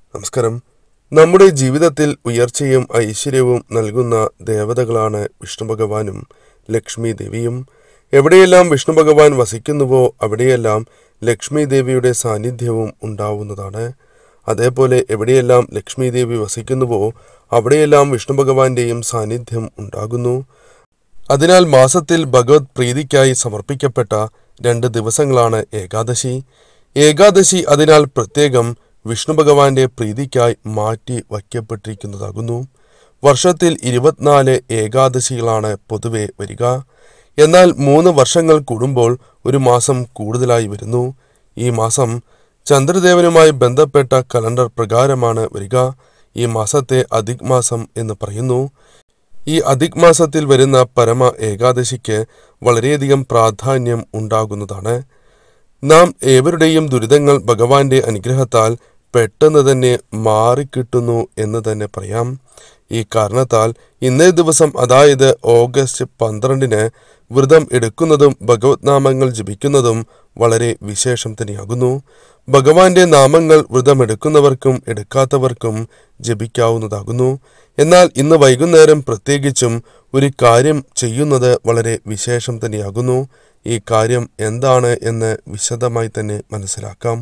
നമസ്കാരം നമ്മുടെ ജീവിതത്തിൽ ഉയർച്ചയും ഐശ്വര്യവും നൽകുന്ന ദേവതകളാണ് വിഷ്ണു ഭഗവാനും ലക്ഷ്മി ദേവിയും എവിടെയെല്ലാം വിഷ്ണു ഭഗവാൻ വസിക്കുന്നുവോ അവിടെയെല്ലാം ലക്ഷ്മി ദേവിയുടെ സാന്നിധ്യവും ഉണ്ടാവുന്നതാണ് അതേപോലെ എവിടെയെല്ലാം ലക്ഷ്മി ദേവി വസിക്കുന്നുവോ അവിടെയെല്ലാം വിഷ്ണു ഭഗവാന്റെയും സാന്നിധ്യം ഉണ്ടാകുന്നു അതിനാൽ മാസത്തിൽ ഭഗവത് പ്രീതിക്കായി സമർപ്പിക്കപ്പെട്ട രണ്ട് ദിവസങ്ങളാണ് ഏകാദശി ഏകാദശി അതിനാൽ പ്രത്യേകം വിഷ്ണു ഭഗവാന്റെ പ്രീതിക്കായി മാറ്റി വയ്ക്കപ്പെട്ടിരിക്കുന്നതാകുന്നു വർഷത്തിൽ ഇരുപത്തിനാല് ഏകാദശികളാണ് പൊതുവെ വരിക എന്നാൽ മൂന്ന് വർഷങ്ങൾ കൂടുമ്പോൾ ഒരു മാസം കൂടുതലായി വരുന്നു ഈ മാസം ചന്ദ്രദേവനുമായി ബന്ധപ്പെട്ട കലണ്ടർ പ്രകാരമാണ് വരിക ഈ മാസത്തെ അധിക് മാസം എന്ന് പറയുന്നു ഈ അധിക് മാസത്തിൽ വരുന്ന പരമ ഏകാദശിക്ക് വളരെയധികം പ്രാധാന്യം ഉണ്ടാകുന്നതാണ് നാം ഏവരുടെയും ദുരിതങ്ങൾ ഭഗവാന്റെ അനുഗ്രഹത്താൽ പെട്ടെന്ന് തന്നെ മാറിക്കിട്ടുന്നു എന്ന് തന്നെ പറയാം ഈ കാരണത്താൽ ഇന്നേ ദിവസം അതായത് ഓഗസ്റ്റ് പന്ത്രണ്ടിന് വ്രതം എടുക്കുന്നതും ഭഗവത് നാമങ്ങൾ ജപിക്കുന്നതും വളരെ വിശേഷം തന്നെയാകുന്നു ഭഗവാന്റെ നാമങ്ങൾ വ്രതമെടുക്കുന്നവർക്കും എടുക്കാത്തവർക്കും ജപിക്കാവുന്നതാകുന്നു എന്നാൽ ഇന്ന് വൈകുന്നേരം പ്രത്യേകിച്ചും ഒരു കാര്യം ചെയ്യുന്നത് വളരെ വിശേഷം തന്നെയാകുന്നു ഈ കാര്യം എന്താണ് എന്ന് വിശദമായി തന്നെ മനസ്സിലാക്കാം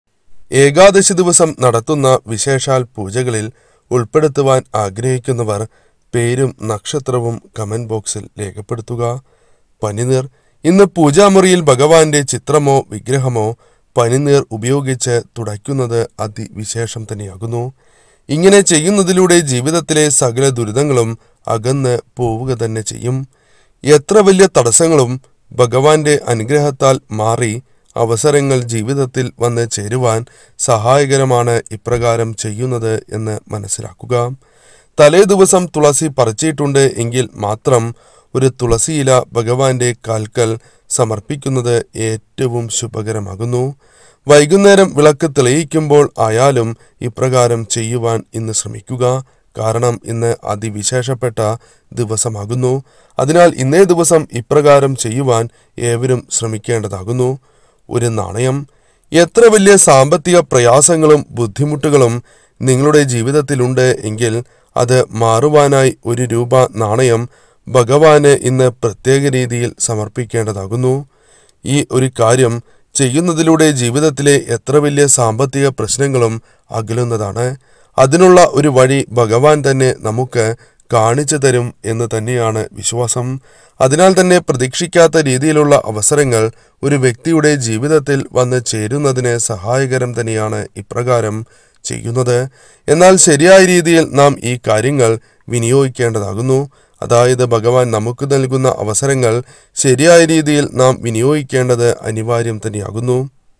ഏകാദശി ദിവസം നടത്തുന്ന വിശേഷാൽ പൂജകളിൽ ഉൾപ്പെടുത്തുവാൻ ആഗ്രഹിക്കുന്നവർ പേരും നക്ഷത്രവും കമന്റ് ബോക്സിൽ രേഖപ്പെടുത്തുക പനിനീർ ഇന്ന് പൂജാമുറിയിൽ ഭഗവാന്റെ ചിത്രമോ വിഗ്രഹമോ പനിനീർ ഉപയോഗിച്ച് തുടയ്ക്കുന്നത് അതിവിശേഷം തന്നെയാകുന്നു ഇങ്ങനെ ചെയ്യുന്നതിലൂടെ ജീവിതത്തിലെ സകല ദുരിതങ്ങളും അകന്ന് പോവുക തന്നെ ചെയ്യും എത്ര വലിയ തടസ്സങ്ങളും ഭഗവാന്റെ അനുഗ്രഹത്താൽ മാറി അവസരങ്ങൾ ജീവിതത്തിൽ വന്ന് ചേരുവാൻ സഹായകരമാണ് ഇപ്രകാരം ചെയ്യുന്നത് എന്ന് മനസ്സിലാക്കുക തലേ ദിവസം തുളസി പറിച്ചിട്ടുണ്ട് എങ്കിൽ മാത്രം ഒരു തുളസിയില ഭഗവാന്റെ കാൽക്കൽ സമർപ്പിക്കുന്നത് ഏറ്റവും ശുഭകരമാകുന്നു വൈകുന്നേരം വിളക്ക് തെളിയിക്കുമ്പോൾ ആയാലും ഇപ്രകാരം ചെയ്യുവാൻ ഇന്ന് ശ്രമിക്കുക കാരണം ഇന്ന് അതിവിശേഷപ്പെട്ട ദിവസമാകുന്നു അതിനാൽ ഇന്നേ ദിവസം ഇപ്രകാരം ചെയ്യുവാൻ ഏവരും ശ്രമിക്കേണ്ടതാകുന്നു ഒരു നാണയം എത്ര വലിയ സാമ്പത്തിക പ്രയാസങ്ങളും ബുദ്ധിമുട്ടുകളും നിങ്ങളുടെ ജീവിതത്തിലുണ്ട് എങ്കിൽ അത് മാറുവാനായി ഒരു രൂപ നാണയം ഭഗവാന് ഇന്ന് പ്രത്യേക രീതിയിൽ സമർപ്പിക്കേണ്ടതാകുന്നു ഈ ഒരു കാര്യം ചെയ്യുന്നതിലൂടെ ജീവിതത്തിലെ എത്ര വലിയ സാമ്പത്തിക പ്രശ്നങ്ങളും അകലുന്നതാണ് അതിനുള്ള ഒരു വഴി ഭഗവാൻ തന്നെ നമുക്ക് കാണിച്ചു തരും എന്ന് തന്നെയാണ് വിശ്വാസം അതിനാൽ തന്നെ പ്രതീക്ഷിക്കാത്ത രീതിയിലുള്ള അവസരങ്ങൾ ഒരു വ്യക്തിയുടെ ജീവിതത്തിൽ വന്ന് ചേരുന്നതിന് സഹായകരം തന്നെയാണ് ഇപ്രകാരം ചെയ്യുന്നത് എന്നാൽ ശരിയായ രീതിയിൽ നാം ഈ കാര്യങ്ങൾ വിനിയോഗിക്കേണ്ടതാകുന്നു അതായത് ഭഗവാൻ നമുക്ക് നൽകുന്ന അവസരങ്ങൾ ശരിയായ രീതിയിൽ നാം വിനിയോഗിക്കേണ്ടത് അനിവാര്യം തന്നെയാകുന്നു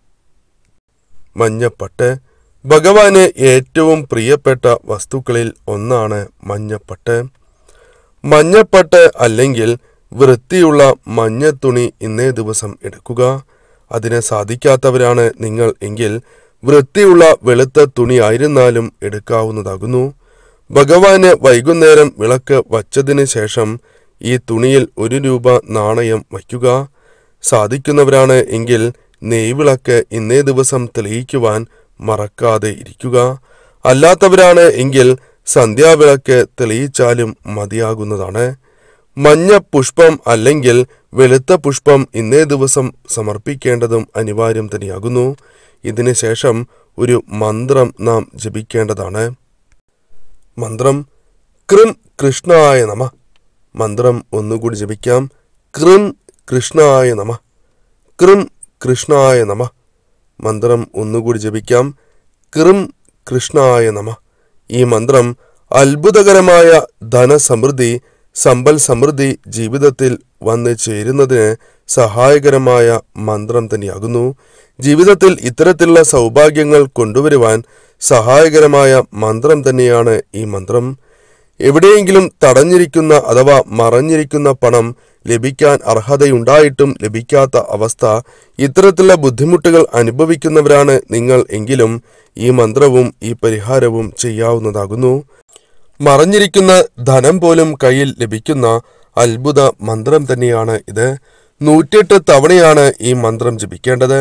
മഞ്ഞപ്പട്ട് ഭഗവാന് ഏറ്റവും പ്രിയപ്പെട്ട വസ്തുക്കളിൽ ഒന്നാണ് മഞ്ഞപ്പട്ട് മഞ്ഞപ്പട്ട് അല്ലെങ്കിൽ വൃത്തിയുള്ള മഞ്ഞത്തുണി ഇന്നേ ദിവസം എടുക്കുക അതിന് സാധിക്കാത്തവരാണ് നിങ്ങൾ എങ്കിൽ വൃത്തിയുള്ള വെളുത്ത തുണി ആയിരുന്നാലും എടുക്കാവുന്നതാകുന്നു ഭഗവാന് വൈകുന്നേരം വിളക്ക് വച്ചതിന് ശേഷം ഈ തുണിയിൽ ഒരു രൂപ നാണയം വയ്ക്കുക സാധിക്കുന്നവരാണ് എങ്കിൽ നെയ്വിളക്ക് ഇന്നേ ദിവസം തെളിയിക്കുവാൻ മറക്കാതെ ഇരിക്കുക അല്ലാത്തവരാണ് എങ്കിൽ സന്ധ്യാവിളക്ക് തെളിയിച്ചാലും മതിയാകുന്നതാണ് മഞ്ഞ പുഷ്പം അല്ലെങ്കിൽ വെളുത്ത പുഷ്പം ഇന്നേ ദിവസം സമർപ്പിക്കേണ്ടതും അനിവാര്യം തന്നെയാകുന്നു ഇതിന് ശേഷം ഒരു മന്ത്രം നാം ജപിക്കേണ്ടതാണ് മന്ത്രം കൃം കൃഷ്ണായ നമ മന്ത്രം ഒന്നുകൂടി ജപിക്കാം കൃം കൃഷ്ണായ നമ കൃം കൃഷ്ണായ നമ മന്ത്രം ഒന്നുകൂടി ജപിക്കാം കൃം കൃഷ്ണായ നമ ഈ മന്ത്രം അത്ഭുതകരമായ ധനസമൃദ്ധി സമ്പൽ സമൃദ്ധി ജീവിതത്തിൽ വന്ന് ചേരുന്നതിന് സഹായകരമായ മന്ത്രം തന്നെയാകുന്നു ജീവിതത്തിൽ ഇത്തരത്തിലുള്ള സൗഭാഗ്യങ്ങൾ കൊണ്ടുവരുവാൻ സഹായകരമായ മന്ത്രം തന്നെയാണ് ഈ മന്ത്രം എവിടെയെങ്കിലും തടഞ്ഞിരിക്കുന്ന അഥവാ മറഞ്ഞിരിക്കുന്ന പണം ലഭിക്കാൻ അർഹതയുണ്ടായിട്ടും ലഭിക്കാത്ത അവസ്ഥ ഇത്തരത്തിലുള്ള ബുദ്ധിമുട്ടുകൾ അനുഭവിക്കുന്നവരാണ് നിങ്ങൾ എങ്കിലും ഈ മന്ത്രവും ഈ പരിഹാരവും ചെയ്യാവുന്നതാകുന്നു മറഞ്ഞിരിക്കുന്ന ധനം പോലും കയ്യിൽ ലഭിക്കുന്ന അത്ഭുത മന്ത്രം തന്നെയാണ് ഇത് നൂറ്റെട്ട് തവണയാണ് ഈ മന്ത്രം ജപിക്കേണ്ടത്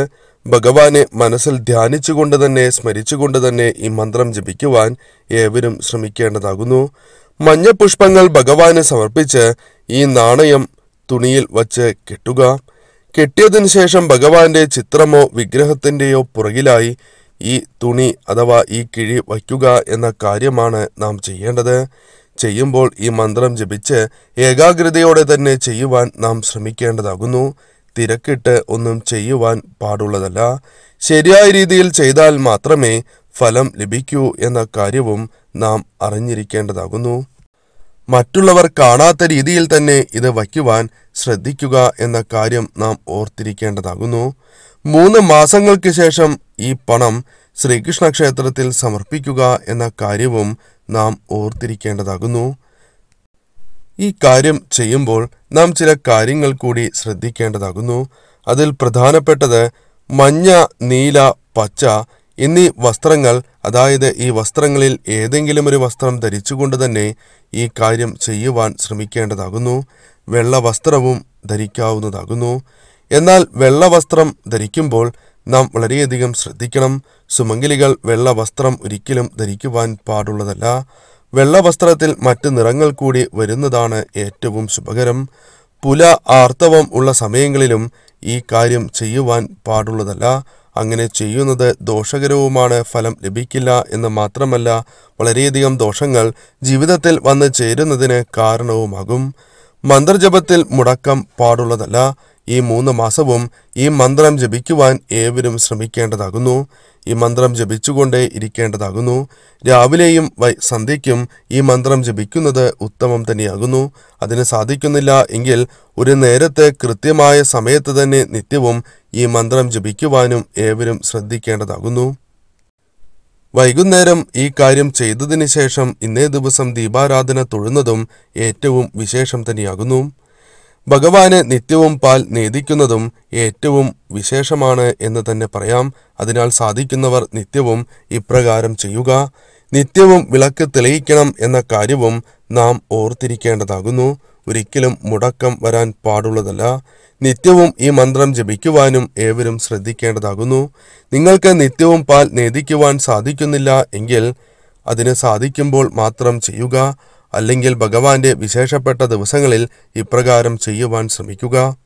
ഭഗവാനെ മനസ്സിൽ ധ്യാനിച്ചുകൊണ്ട് തന്നെ സ്മരിച്ചുകൊണ്ട് തന്നെ ഈ മന്ത്രം ജപിക്കുവാൻ ഏവരും ശ്രമിക്കേണ്ടതാകുന്നു മഞ്ഞപുഷ്പങ്ങൾ ഭഗവാന് സമർപ്പിച്ച് ഈ നാണയം തുണിയിൽ വച്ച് കെട്ടുക കെട്ടിയതിനു ശേഷം ഭഗവാന്റെ ചിത്രമോ വിഗ്രഹത്തിന്റെയോ പുറകിലായി ഈ തുണി അഥവാ ഈ കിഴി വയ്ക്കുക എന്ന കാര്യമാണ് നാം ചെയ്യേണ്ടത് ചെയ്യുമ്പോൾ ഈ മന്ത്രം ജപിച്ച് ഏകാഗ്രതയോടെ തന്നെ ചെയ്യുവാൻ നാം ശ്രമിക്കേണ്ടതാകുന്നു തിരക്കിട്ട് ഒന്നും ചെയ്യുവാൻ പാടുള്ളതല്ല ശരിയായ രീതിയിൽ ചെയ്താൽ മാത്രമേ ഫലം ലഭിക്കൂ എന്ന കാര്യവും നാം അറിഞ്ഞിരിക്കേണ്ടതാകുന്നു മറ്റുള്ളവർ കാണാത്ത രീതിയിൽ തന്നെ ഇത് വയ്ക്കുവാൻ ശ്രദ്ധിക്കുക എന്ന കാര്യം നാം ഓർത്തിരിക്കേണ്ടതാകുന്നു മൂന്ന് മാസങ്ങൾക്ക് ശേഷം ഈ പണം ശ്രീകൃഷ്ണ ക്ഷേത്രത്തിൽ സമർപ്പിക്കുക എന്ന കാര്യവും നാം ഓർത്തിരിക്കേണ്ടതാകുന്നു ഈ കാര്യം ചെയ്യുമ്പോൾ നാം ചില കാര്യങ്ങൾ കൂടി ശ്രദ്ധിക്കേണ്ടതാകുന്നു അതിൽ പ്രധാനപ്പെട്ടത് മഞ്ഞ നീല പച്ച എന്നീ വസ്ത്രങ്ങൾ അതായത് ഈ വസ്ത്രങ്ങളിൽ ഏതെങ്കിലും ഒരു വസ്ത്രം ധരിച്ചുകൊണ്ട് തന്നെ ഈ കാര്യം ചെയ്യുവാൻ ശ്രമിക്കേണ്ടതാകുന്നു വെള്ള വസ്ത്രവും ധരിക്കാവുന്നതാകുന്നു എന്നാൽ വെള്ള വസ്ത്രം ധരിക്കുമ്പോൾ നാം വളരെയധികം ശ്രദ്ധിക്കണം സുമംഗലികൾ വെള്ള വസ്ത്രം ഒരിക്കലും ധരിക്കുവാൻ പാടുള്ളതല്ല വെള്ള വസ്ത്രത്തിൽ മറ്റ് നിറങ്ങൾ കൂടി വരുന്നതാണ് ഏറ്റവും ശുഭകരം പുല ആർത്തവം ഉള്ള സമയങ്ങളിലും ഈ കാര്യം ചെയ്യുവാൻ പാടുള്ളതല്ല അങ്ങനെ ചെയ്യുന്നത് ദോഷകരവുമാണ് ഫലം ലഭിക്കില്ല എന്ന് മാത്രമല്ല വളരെയധികം ദോഷങ്ങൾ ജീവിതത്തിൽ വന്നു ചേരുന്നതിന് കാരണവുമാകും മന്ത്രജപത്തിൽ മുടക്കം പാടുള്ളതല്ല ഈ മൂന്ന് മാസവും ഈ മന്ത്രം ജപിക്കുവാൻ ഏവരും ശ്രമിക്കേണ്ടതാകുന്നു ഈ മന്ത്രം ജപിച്ചുകൊണ്ടേ ഇരിക്കേണ്ടതാകുന്നു രാവിലെയും വൈ സന്ധ്യയ്ക്കും ഈ മന്ത്രം ജപിക്കുന്നത് ഉത്തമം തന്നെയാകുന്നു അതിന് സാധിക്കുന്നില്ല എങ്കിൽ ഒരു നേരത്തെ കൃത്യമായ സമയത്ത് തന്നെ നിത്യവും ഈ മന്ത്രം ജപിക്കുവാനും ഏവരും ശ്രദ്ധിക്കേണ്ടതാകുന്നു വൈകുന്നേരം ഈ കാര്യം ചെയ്തതിന് ശേഷം ഇന്നേ ദിവസം ദീപാരാധന തൊഴുന്നതും ഏറ്റവും വിശേഷം തന്നെയാകുന്നു ഭഗവാന് നിത്യവും പാൽ നേദിക്കുന്നതും ഏറ്റവും വിശേഷമാണ് എന്ന് തന്നെ പറയാം അതിനാൽ സാധിക്കുന്നവർ നിത്യവും ഇപ്രകാരം ചെയ്യുക നിത്യവും വിളക്ക് തെളിയിക്കണം എന്ന കാര്യവും നാം ഓർത്തിരിക്കേണ്ടതാകുന്നു ഒരിക്കലും മുടക്കം വരാൻ പാടുള്ളതല്ല നിത്യവും ഈ മന്ത്രം ജപിക്കുവാനും ഏവരും ശ്രദ്ധിക്കേണ്ടതാകുന്നു നിങ്ങൾക്ക് നിത്യവും പാൽ നേദിക്കുവാൻ സാധിക്കുന്നില്ല എങ്കിൽ അതിന് സാധിക്കുമ്പോൾ മാത്രം ചെയ്യുക അല്ലെങ്കിൽ ഭഗവാന്റെ വിശേഷപ്പെട്ട ദിവസങ്ങളിൽ ഇപ്രകാരം ചെയ്യുവാൻ ശ്രമിക്കുക